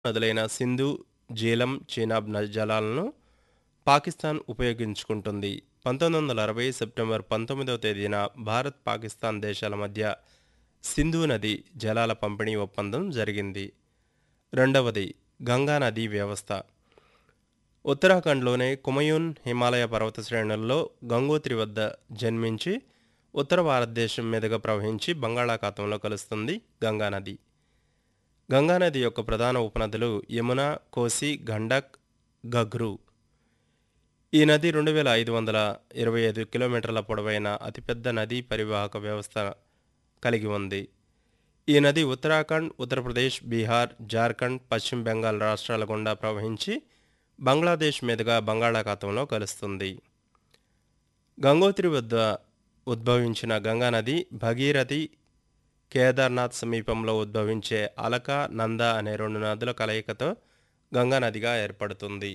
నదులైన సింధు జీలం చీనాబ్ న- జలాలను పాకిస్తాన్ ఉపయోగించుకుంటుంది పంతొమ్మిది వందల అరవై సెప్టెంబర్ పంతొమ్మిదవ తేదీన భారత్ పాకిస్తాన్ దేశాల మధ్య సింధు నది జలాల పంపిణీ ఒప్పందం జరిగింది రెండవది గంగా నదీ వ్యవస్థ ఉత్తరాఖండ్లోని కుమయూన్ హిమాలయ పర్వత శ్రేణుల్లో గంగోత్రి వద్ద జన్మించి ఉత్తర భారతదేశం మీదుగా ప్రవహించి బంగాళాఖాతంలో కలుస్తుంది గంగానది గంగానది యొక్క ప్రధాన ఉపనదులు యమున కోసి గండక్ గఘ్రు ఈ నది రెండు వేల ఐదు వందల ఇరవై ఐదు కిలోమీటర్ల పొడవైన అతిపెద్ద నదీ పరివాహక వ్యవస్థ కలిగి ఉంది ఈ నది ఉత్తరాఖండ్ ఉత్తరప్రదేశ్ బీహార్ జార్ఖండ్ పశ్చిమ బెంగాల్ రాష్ట్రాల గుండా ప్రవహించి బంగ్లాదేశ్ మీదుగా బంగాళాఖాతంలో కలుస్తుంది గంగోత్రి వద్ద ఉద్భవించిన గంగానది భగీరథి కేదార్నాథ్ సమీపంలో ఉద్భవించే అలక నంద అనే రెండు నదుల కలయికతో గంగానదిగా ఏర్పడుతుంది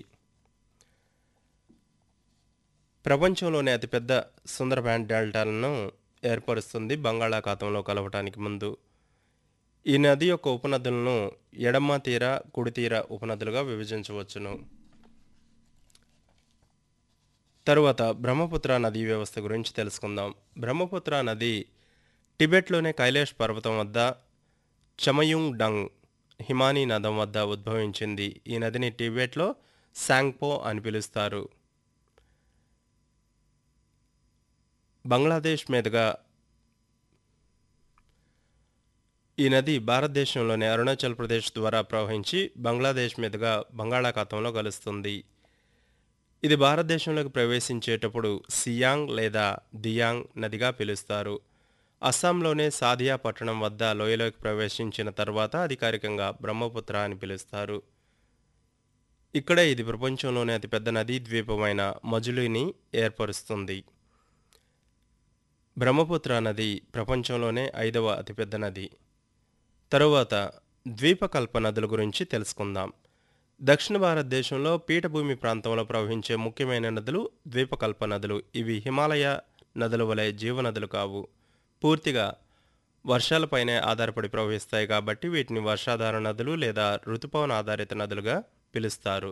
ప్రపంచంలోనే అతిపెద్ద సుందరబ్యాండ్ డెల్టాలను ఏర్పరుస్తుంది బంగాళాఖాతంలో కలవటానికి ముందు ఈ నది యొక్క ఉపనదులను ఎడమ తీర కుడి తీర ఉపనదులుగా విభజించవచ్చును తరువాత బ్రహ్మపుత్ర నదీ వ్యవస్థ గురించి తెలుసుకుందాం బ్రహ్మపుత్ర నది టిబెట్లోని కైలాష్ పర్వతం వద్ద చమయుంగ్ డంగ్ హిమానీ నదం వద్ద ఉద్భవించింది ఈ నదిని టిబెట్లో శాంగ్పో అని పిలుస్తారు బంగ్లాదేశ్ మీదుగా ఈ నది భారతదేశంలోని అరుణాచల్ ప్రదేశ్ ద్వారా ప్రవహించి బంగ్లాదేశ్ మీదుగా బంగాళాఖాతంలో కలుస్తుంది ఇది భారతదేశంలోకి ప్రవేశించేటప్పుడు సియాంగ్ లేదా దియాంగ్ నదిగా పిలుస్తారు అస్సాంలోనే సాదియా పట్టణం వద్ద లోయలోకి ప్రవేశించిన తర్వాత అధికారికంగా బ్రహ్మపుత్ర అని పిలుస్తారు ఇక్కడే ఇది ప్రపంచంలోనే అతిపెద్ద నదీ ద్వీపమైన మజులిని ఏర్పరుస్తుంది బ్రహ్మపుత్ర నది ప్రపంచంలోనే ఐదవ అతిపెద్ద నది తరువాత ద్వీపకల్ప నదుల గురించి తెలుసుకుందాం దక్షిణ భారతదేశంలో పీఠభూమి ప్రాంతంలో ప్రవహించే ముఖ్యమైన నదులు ద్వీపకల్ప నదులు ఇవి హిమాలయ నదుల వలె జీవనదులు కావు పూర్తిగా వర్షాలపైనే ఆధారపడి ప్రవహిస్తాయి కాబట్టి వీటిని వర్షాధార నదులు లేదా ఋతుపవన ఆధారిత నదులుగా పిలుస్తారు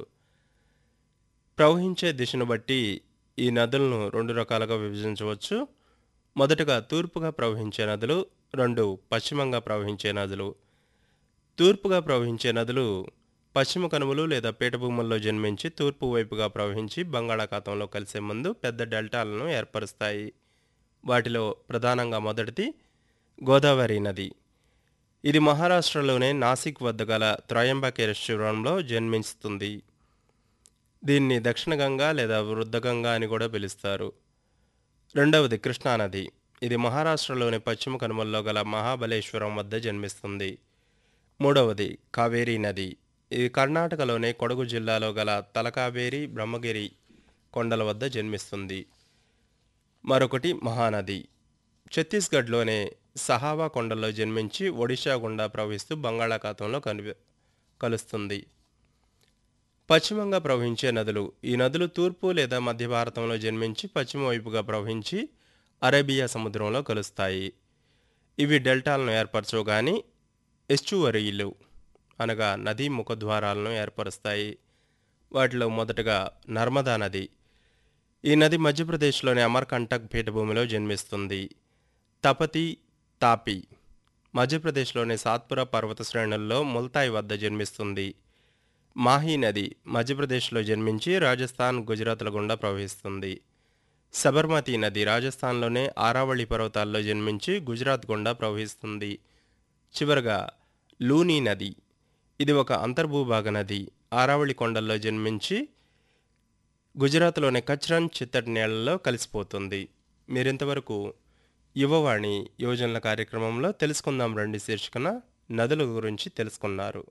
ప్రవహించే దిశను బట్టి ఈ నదులను రెండు రకాలుగా విభజించవచ్చు మొదటగా తూర్పుగా ప్రవహించే నదులు రెండు పశ్చిమంగా ప్రవహించే నదులు తూర్పుగా ప్రవహించే నదులు పశ్చిమ కనుమలు లేదా పీఠభూముల్లో జన్మించి తూర్పు వైపుగా ప్రవహించి బంగాళాఖాతంలో కలిసే ముందు పెద్ద డెల్టాలను ఏర్పరుస్తాయి వాటిలో ప్రధానంగా మొదటిది గోదావరి నది ఇది మహారాష్ట్రలోనే నాసిక్ వద్ద గల త్రయంబకేశ్వరంలో జన్మిస్తుంది దీన్ని దక్షిణ గంగా లేదా వృద్ధ గంగా అని కూడా పిలుస్తారు రెండవది కృష్ణానది ఇది మహారాష్ట్రలోని పశ్చిమ కనుమల్లో గల మహాబలేశ్వరం వద్ద జన్మిస్తుంది మూడవది కావేరీ నది ఇది కర్ణాటకలోని కొడగు జిల్లాలో గల తలకావేరి బ్రహ్మగిరి కొండల వద్ద జన్మిస్తుంది మరొకటి మహానది ఛత్తీస్గఢ్లోనే సహావా కొండల్లో జన్మించి ఒడిషా గుండా ప్రవహిస్తూ బంగాళాఖాతంలో కని కలుస్తుంది పశ్చిమంగా ప్రవహించే నదులు ఈ నదులు తూర్పు లేదా మధ్య భారతంలో జన్మించి పశ్చిమ వైపుగా ప్రవహించి అరేబియా సముద్రంలో కలుస్తాయి ఇవి డెల్టాలను ఏర్పరచవు కానీ ఎస్చువరీలు అనగా నదీ ముఖద్వారాలను ఏర్పరుస్తాయి వాటిలో మొదటగా నర్మదా నది ఈ నది మధ్యప్రదేశ్లోని అమర్కంటక్ పీఠభూమిలో జన్మిస్తుంది తపతి తాపి మధ్యప్రదేశ్లోని సాత్పుర పర్వత శ్రేణుల్లో ముల్తాయి వద్ద జన్మిస్తుంది మాహీ నది మధ్యప్రదేశ్లో జన్మించి రాజస్థాన్ గుజరాత్ల గుండా ప్రవహిస్తుంది సబర్మతి నది రాజస్థాన్లోనే ఆరావళి పర్వతాల్లో జన్మించి గుజరాత్ గుండా ప్రవహిస్తుంది చివరగా లూనీ నది ఇది ఒక అంతర్భూభాగ నది ఆరావళి కొండల్లో జన్మించి గుజరాత్లోని కచ్రన్ చిత్తటి నేళ్లలో కలిసిపోతుంది మీరింతవరకు యువవాణి యోజనల కార్యక్రమంలో తెలుసుకుందాం రండి శీర్షికన నదుల గురించి తెలుసుకున్నారు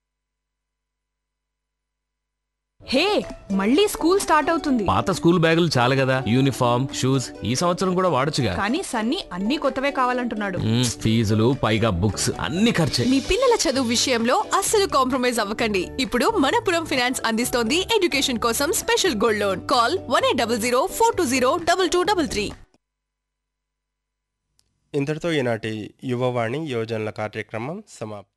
హే మళ్ళీ స్కూల్ స్టార్ట్ అవుతుంది పాత స్కూల్ బ్యాగులు చాలు కదా యూనిఫామ్ షూస్ ఈ సంవత్సరం కూడా వాడొచ్చుగా కానీ సన్నీ అన్ని కొత్తవే కావాలంటున్నాడు మ్మ్, ఫీజులు పైగా బుక్స్ అన్ని ఖర్చే మీ పిల్లల చదువు విషయంలో అస్సలు కాంప్రమైజ్ అవ్వకండి ఇప్పుడు మనపురం ఫైనాన్స్ అందిస్తోంది ఎడ్యుకేషన్ కోసం special gold loan call one eight double zero four two zero double two double three ఇంతటితో ఈనాటి యువవాణి యోజనల కార్యక్రమం సమాప్తం